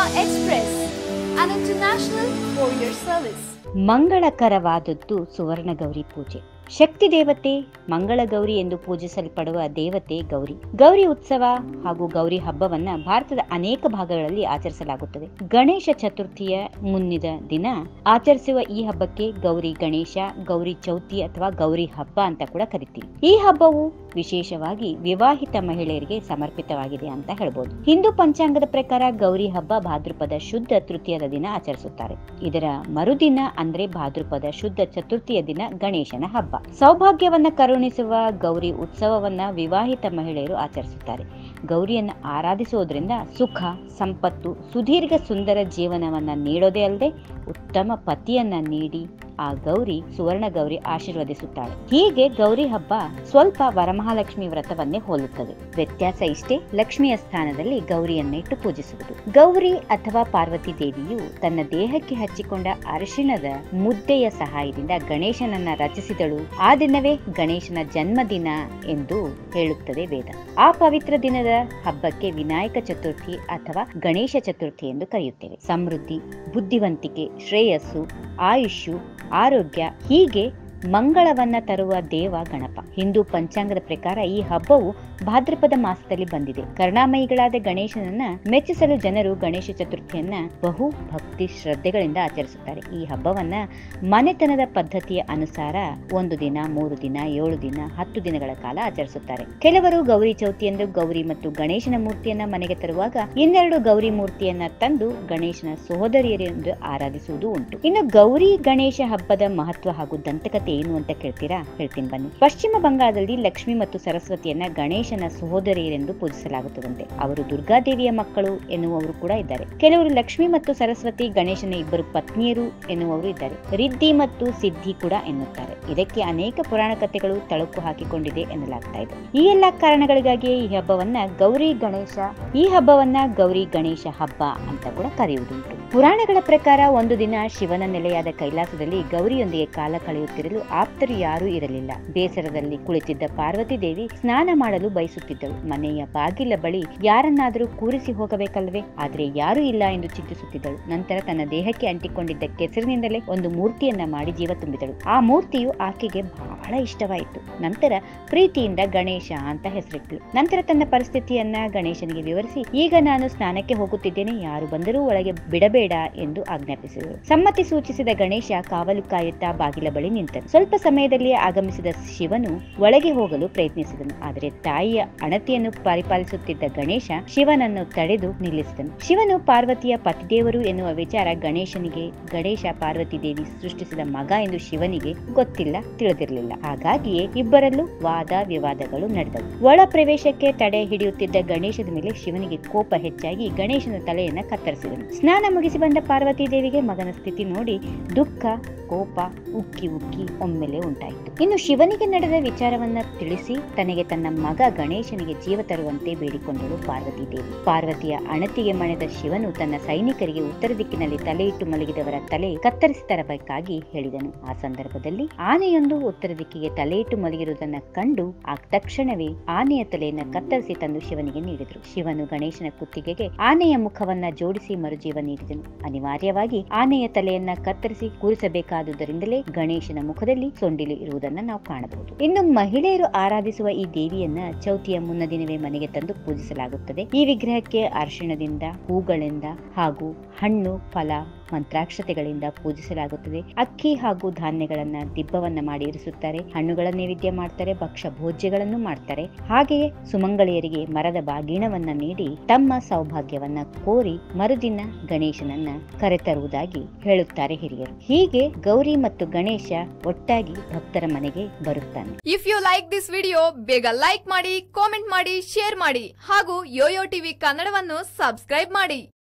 Express, an international courier service. ಮಂಗಳಕರವಾದದ್ದು ಸುವರ್ಣ ಗೌರಿ ಪೂಜೆ ಶಕ್ತಿ ದೇವತೆ ಮಂಗಳ ಗೌರಿ ಎಂದು ಪೂಜಿಸಲ್ಪಡುವ ದೇವತೆ ಗೌರಿ ಗೌರಿ ಉತ್ಸವ ಹಾಗೂ ಗೌರಿ ಹಬ್ಬವನ್ನ ಭಾರತದ ಅನೇಕ ಭಾಗಗಳಲ್ಲಿ ಆಚರಿಸಲಾಗುತ್ತದೆ ಗಣೇಶ ಚತುರ್ಥಿಯ ಮುನ್ನಿದ ದಿನ ಆಚರಿಸುವ ಈ ಹಬ್ಬಕ್ಕೆ ಗೌರಿ ಗಣೇಶ ಗೌರಿ ಚೌತಿ ಅಥವಾ ಗೌರಿ ಹಬ್ಬ ಅಂತ ಕೂಡ ಕರಿತೀವಿ ಈ ಹಬ್ಬವು ವಿಶೇಷವಾಗಿ ವಿವಾಹಿತ ಮಹಿಳೆಯರಿಗೆ ಸಮರ್ಪಿತವಾಗಿದೆ ಅಂತ ಹೇಳ್ಬೋದು ಹಿಂದೂ ಪಂಚಾಂಗದ ಪ್ರಕಾರ ಗೌರಿ ಹಬ್ಬ ಭಾದ್ರಪದ ಶುದ್ಧ ತೃತೀಯದ ದಿನ ಆಚರಿಸುತ್ತಾರೆ ಇದರ ಮರುದಿನ ಅಂದ್ರೆ ಭಾದ್ರಪದ ಶುದ್ಧ ಚತುರ್ಥಿಯ ದಿನ ಗಣೇಶನ ಹಬ್ಬ ಸೌಭಾಗ್ಯವನ್ನ ಕರುಣಿಸುವ ಗೌರಿ ಉತ್ಸವವನ್ನ ವಿವಾಹಿತ ಮಹಿಳೆಯರು ಆಚರಿಸುತ್ತಾರೆ ಗೌರಿಯನ್ನ ಆರಾಧಿಸುವುದರಿಂದ ಸುಖ ಸಂಪತ್ತು ಸುದೀರ್ಘ ಸುಂದರ ಜೀವನವನ್ನ ನೀಡೋದೇ ಅಲ್ಲದೆ ಉತ್ತಮ ಪತಿಯನ್ನ ನೀಡಿ ಆ ಗೌರಿ ಸುವರ್ಣ ಗೌರಿ ಆಶೀರ್ವದಿಸುತ್ತಾಳೆ ಹೀಗೆ ಗೌರಿ ಹಬ್ಬ ಸ್ವಲ್ಪ ವರಮಹಾಲಕ್ಷ್ಮಿ ವ್ರತವನ್ನೇ ಹೋಲುತ್ತದೆ ವ್ಯತ್ಯಾಸ ಇಷ್ಟೇ ಲಕ್ಷ್ಮಿಯ ಸ್ಥಾನದಲ್ಲಿ ಗೌರಿಯನ್ನ ಇಟ್ಟು ಪೂಜಿಸುವುದು ಗೌರಿ ಅಥವಾ ಪಾರ್ವತಿ ದೇವಿಯು ತನ್ನ ದೇಹಕ್ಕೆ ಹಚ್ಚಿಕೊಂಡ ಅರಿಶಿಣದ ಮುದ್ದೆಯ ಸಹಾಯದಿಂದ ಗಣೇಶನನ್ನ ರಚಿಸಿದಳು ಆ ದಿನವೇ ಗಣೇಶನ ಜನ್ಮದಿನ ಎಂದು ಹೇಳುತ್ತದೆ ವೇದ ಆ ಪವಿತ್ರ ದಿನದ ಹಬ್ಬಕ್ಕೆ ವಿನಾಯಕ ಚತುರ್ಥಿ ಅಥವಾ ಗಣೇಶ ಚತುರ್ಥಿ ಎಂದು ಕರೆಯುತ್ತೇವೆ ಸಮೃದ್ಧಿ ಬುದ್ಧಿವಂತಿಕೆ ಶ್ರೇಯಸ್ಸು ಆಯುಷ್ಯು ಆರೋಗ್ಯ ಹೀಗೆ ಮಂಗಳವನ್ನ ತರುವ ದೇವ ಗಣಪ ಹಿಂದೂ ಪಂಚಾಂಗದ ಪ್ರಕಾರ ಈ ಹಬ್ಬವು ಭಾದ್ರಪದ ಮಾಸದಲ್ಲಿ ಬಂದಿದೆ ಕರುಣಾಮಯಿಗಳಾದ ಗಣೇಶನನ್ನ ಮೆಚ್ಚಿಸಲು ಜನರು ಗಣೇಶ ಚತುರ್ಥಿಯನ್ನ ಬಹು ಭಕ್ತಿ ಶ್ರದ್ಧೆಗಳಿಂದ ಆಚರಿಸುತ್ತಾರೆ ಈ ಹಬ್ಬವನ್ನ ಮನೆತನದ ಪದ್ಧತಿಯ ಅನುಸಾರ ಒಂದು ದಿನ ಮೂರು ದಿನ ಏಳು ದಿನ ಹತ್ತು ದಿನಗಳ ಕಾಲ ಆಚರಿಸುತ್ತಾರೆ ಕೆಲವರು ಗೌರಿ ಚೌತಿ ಎಂದು ಗೌರಿ ಮತ್ತು ಗಣೇಶನ ಮೂರ್ತಿಯನ್ನ ಮನೆಗೆ ತರುವಾಗ ಇನ್ನೆರಡು ಗೌರಿ ಮೂರ್ತಿಯನ್ನ ತಂದು ಗಣೇಶನ ಸಹೋದರಿಯರೆಂದು ಆರಾಧಿಸುವುದು ಉಂಟು ಇನ್ನು ಗೌರಿ ಗಣೇಶ ಹಬ್ಬದ ಮಹತ್ವ ಹಾಗೂ ದಂತಕತೆ ಏನು ಅಂತ ಕೇಳ್ತೀರಾ ಹೇಳ್ತೀನಿ ಬನ್ನಿ ಪಶ್ಚಿಮ ಬಂಗಾಳದಲ್ಲಿ ಲಕ್ಷ್ಮಿ ಮತ್ತು ಸರಸ್ವತಿಯನ್ನ ಗಣೇಶನ ಸಹೋದರಿಯರೆಂದು ಪೂಜಿಸಲಾಗುತ್ತದಂತೆ ಅವರು ದುರ್ಗಾದೇವಿಯ ಮಕ್ಕಳು ಎನ್ನುವವರು ಕೂಡ ಇದ್ದಾರೆ ಕೆಲವರು ಲಕ್ಷ್ಮಿ ಮತ್ತು ಸರಸ್ವತಿ ಗಣೇಶನ ಇಬ್ಬರು ಪತ್ನಿಯರು ಎನ್ನುವವರು ಇದ್ದಾರೆ ರಿದ್ದಿ ಮತ್ತು ಸಿದ್ಧಿ ಕೂಡ ಎನ್ನುತ್ತಾರೆ ಇದಕ್ಕೆ ಅನೇಕ ಪುರಾಣ ಕಥೆಗಳು ತಳುಕು ಹಾಕಿಕೊಂಡಿದೆ ಎನ್ನಲಾಗ್ತಾ ಇದೆ ಈ ಎಲ್ಲಾ ಕಾರಣಗಳಿಗಾಗಿಯೇ ಈ ಹಬ್ಬವನ್ನ ಗೌರಿ ಗಣೇಶ ಈ ಹಬ್ಬವನ್ನ ಗೌರಿ ಗಣೇಶ ಹಬ್ಬ ಅಂತ ಕೂಡ ಕರೆಯುವುದುಂಟು ಪುರಾಣಗಳ ಪ್ರಕಾರ ಒಂದು ದಿನ ಶಿವನ ನೆಲೆಯಾದ ಕೈಲಾಸದಲ್ಲಿ ಗೌರಿಯೊಂದಿಗೆ ಕಾಲ ಕಳೆಯುತ್ತಿರಲು ಆಪ್ತರು ಯಾರೂ ಇರಲಿಲ್ಲ ಬೇಸರದಲ್ಲಿ ಕುಳಿತಿದ್ದ ಪಾರ್ವತಿ ದೇವಿ ಸ್ನಾನ ಮಾಡಲು ಬಯಸುತ್ತಿದ್ದಳು ಮನೆಯ ಬಾಗಿಲ ಬಳಿ ಯಾರನ್ನಾದರೂ ಕೂರಿಸಿ ಹೋಗಬೇಕಲ್ವೇ ಆದ್ರೆ ಯಾರೂ ಇಲ್ಲ ಎಂದು ಚಿಂತಿಸುತ್ತಿದ್ದಳು ನಂತರ ತನ್ನ ದೇಹಕ್ಕೆ ಅಂಟಿಕೊಂಡಿದ್ದ ಕೆಸರಿನಿಂದಲೇ ಒಂದು ಮೂರ್ತಿಯನ್ನ ಮಾಡಿ ಜೀವ ತುಂಬಿದಳು ಆ ಮೂರ್ತಿಯು ಆಕೆಗೆ ಬಹಳ ಇಷ್ಟವಾಯಿತು ನಂತರ ಪ್ರೀತಿಯಿಂದ ಗಣೇಶ ಅಂತ ಹೆಸರಿಟ್ಟಳು ನಂತರ ತನ್ನ ಪರಿಸ್ಥಿತಿಯನ್ನ ಗಣೇಶನಿಗೆ ವಿವರಿಸಿ ಈಗ ನಾನು ಸ್ನಾನಕ್ಕೆ ಹೋಗುತ್ತಿದ್ದೇನೆ ಯಾರು ಬಂದರೂ ಒಳಗೆ ಬಿಡಬೇಡ ಎಂದು ಆಜ್ಞಾಪಿಸಿದರು ಸಮ್ಮತಿ ಸೂಚಿಸಿದ ಗಣೇಶ ಕಾವಲು ಕಾಯುತ್ತಾ ಬಾಗಿಲ ಬಳಿ ನಿಂತನು ಸ್ವಲ್ಪ ಸಮಯದಲ್ಲಿಯೇ ಆಗಮಿಸಿದ ಶಿವನು ಒಳಗೆ ಹೋಗಲು ಪ್ರಯತ್ನಿಸಿದನು ಆದರೆ ತಾಯಿಯ ಅಣತಿಯನ್ನು ಪರಿಪಾಲಿಸುತ್ತಿದ್ದ ಗಣೇಶ ಶಿವನನ್ನು ತಡೆದು ನಿಲ್ಲಿಸಿದನು ಶಿವನು ಪಾರ್ವತಿಯ ಪತಿದೇವರು ಎನ್ನುವ ವಿಚಾರ ಗಣೇಶನಿಗೆ ಗಣೇಶ ಪಾರ್ವತಿ ದೇವಿ ಸೃಷ್ಟಿಸಿದ ಮಗ ಎಂದು ಶಿವನಿಗೆ ಗೊತ್ತಿಲ್ಲ ತಿಳಿದಿರಲಿಲ್ಲ ಹಾಗಾಗಿಯೇ ಇಬ್ಬರಲ್ಲೂ ವಾದ ವಿವಾದಗಳು ನಡೆದವು ಒಳ ಪ್ರವೇಶಕ್ಕೆ ತಡೆ ಹಿಡಿಯುತ್ತಿದ್ದ ಗಣೇಶದ ಮೇಲೆ ಶಿವನಿಗೆ ಕೋಪ ಹೆಚ್ಚಾಗಿ ಗಣೇಶನ ತಲೆಯನ್ನ ಕತ್ತರಿಸಿದನು ಸ್ನಾನ ಮುಗಿಸಿ ಬಂದ ಪಾರ್ವತಿ ದೇವಿಗೆ ಮಗನ ಸ್ಥಿತಿ ನೋಡಿ ದುಃಖ ಕೋಪ ಉಕ್ಕಿ ಉಕ್ಕಿ ಒಮ್ಮೆಲೆ ಉಂಟಾಯಿತು ಇನ್ನು ಶಿವನಿಗೆ ನಡೆದ ವಿಚಾರವನ್ನ ತಿಳಿಸಿ ತನಗೆ ತನ್ನ ಮಗ ಗಣೇಶನಿಗೆ ಜೀವ ತರುವಂತೆ ಬೇಡಿಕೊಂಡಳು ಪಾರ್ವತಿ ದೇವಿ ಪಾರ್ವತಿಯ ಅಣತಿಗೆ ಮಣೆದ ಶಿವನು ತನ್ನ ಸೈನಿಕರಿಗೆ ಉತ್ತರ ದಿಕ್ಕಿನಲ್ಲಿ ತಲೆಯಿಟ್ಟು ಮಲಗಿದವರ ತಲೆ ಕತ್ತರಿಸಿ ತರಬೇಕಾಗಿ ಹೇಳಿದನು ಆ ಸಂದರ್ಭದಲ್ಲಿ ಆನೆಯೊಂದು ಉತ್ತರ ದಿಕ್ಕಿಗೆ ತಲೆಯಿಟ್ಟು ಮಲಗಿರುವುದನ್ನ ಕಂಡು ಆ ತಕ್ಷಣವೇ ಆನೆಯ ತಲೆಯನ್ನ ಕತ್ತರಿಸಿ ತಂದು ಶಿವನಿಗೆ ನೀಡಿದರು ಶಿವನು ಗಣೇಶನ ಕುತ್ತಿಗೆಗೆ ಆನೆಯ ಮುಖವನ್ನ ಜೋಡಿಸಿ ಮರುಜೀವ ನೀಡಿದನು ಅನಿವಾರ್ಯವಾಗಿ ಆನೆಯ ತಲೆಯನ್ನ ಕತ್ತರಿಸಿ ಕೂರಿಸಬೇಕಾದುದರಿಂದಲೇ ಗಣೇಶನ ಮುಖದಲ್ಲಿ ಸೊಂಡಿಲು ಇರುವುದನ್ನ ನಾವು ಕಾಣಬಹುದು ಇನ್ನು ಮಹಿಳೆಯರು ಆರಾಧಿಸುವ ಈ ದೇವಿಯನ್ನ ಚೌತಿಯ ಮುನ್ನ ದಿನವೇ ಮನೆಗೆ ತಂದು ಪೂಜಿಸಲಾಗುತ್ತದೆ ಈ ವಿಗ್ರಹಕ್ಕೆ ಅರಿಶಿಣದಿಂದ ಹೂಗಳಿಂದ ಹಾಗೂ ಹಣ್ಣು ಫಲ ಮಂತ್ರಾಕ್ಷತೆಗಳಿಂದ ಪೂಜಿಸಲಾಗುತ್ತದೆ ಅಕ್ಕಿ ಹಾಗೂ ಧಾನ್ಯಗಳನ್ನ ದಿಬ್ಬವನ್ನ ಮಾಡಿ ಇರಿಸುತ್ತಾರೆ ಹಣ್ಣುಗಳ ನೈವೇದ್ಯ ಮಾಡ್ತಾರೆ ಭಕ್ಷ್ಯ ಭೋಜ್ಯಗಳನ್ನು ಮಾಡ್ತಾರೆ ಹಾಗೆಯೇ ಸುಮಂಗಳಿಯರಿಗೆ ಮರದ ಬಾಗಿಣವನ್ನ ನೀಡಿ ತಮ್ಮ ಸೌಭಾಗ್ಯವನ್ನ ಕೋರಿ ಮರುದಿನ ಗಣೇಶನನ್ನ ಕರೆತರುವುದಾಗಿ ಹೇಳುತ್ತಾರೆ ಹಿರಿಯರು ಹೀಗೆ ಗೌರಿ ಮತ್ತು ಗಣೇಶ ಒಟ್ಟಾಗಿ ಭಕ್ತರ ಮನೆಗೆ ಬರುತ್ತಾನೆ if you like this video ಬೇಗ ಲೈಕ್ ಮಾಡಿ ಕಾಮೆಂಟ್ ಮಾಡಿ ಶೇರ್ ಮಾಡಿ ಹಾಗೂ ಯೋಯೋ ಟಿವಿ ಕನ್ನಡವನ್ನು ಸಬ್ಸ್ಕ್ರೈಬ್ ಮಾಡಿ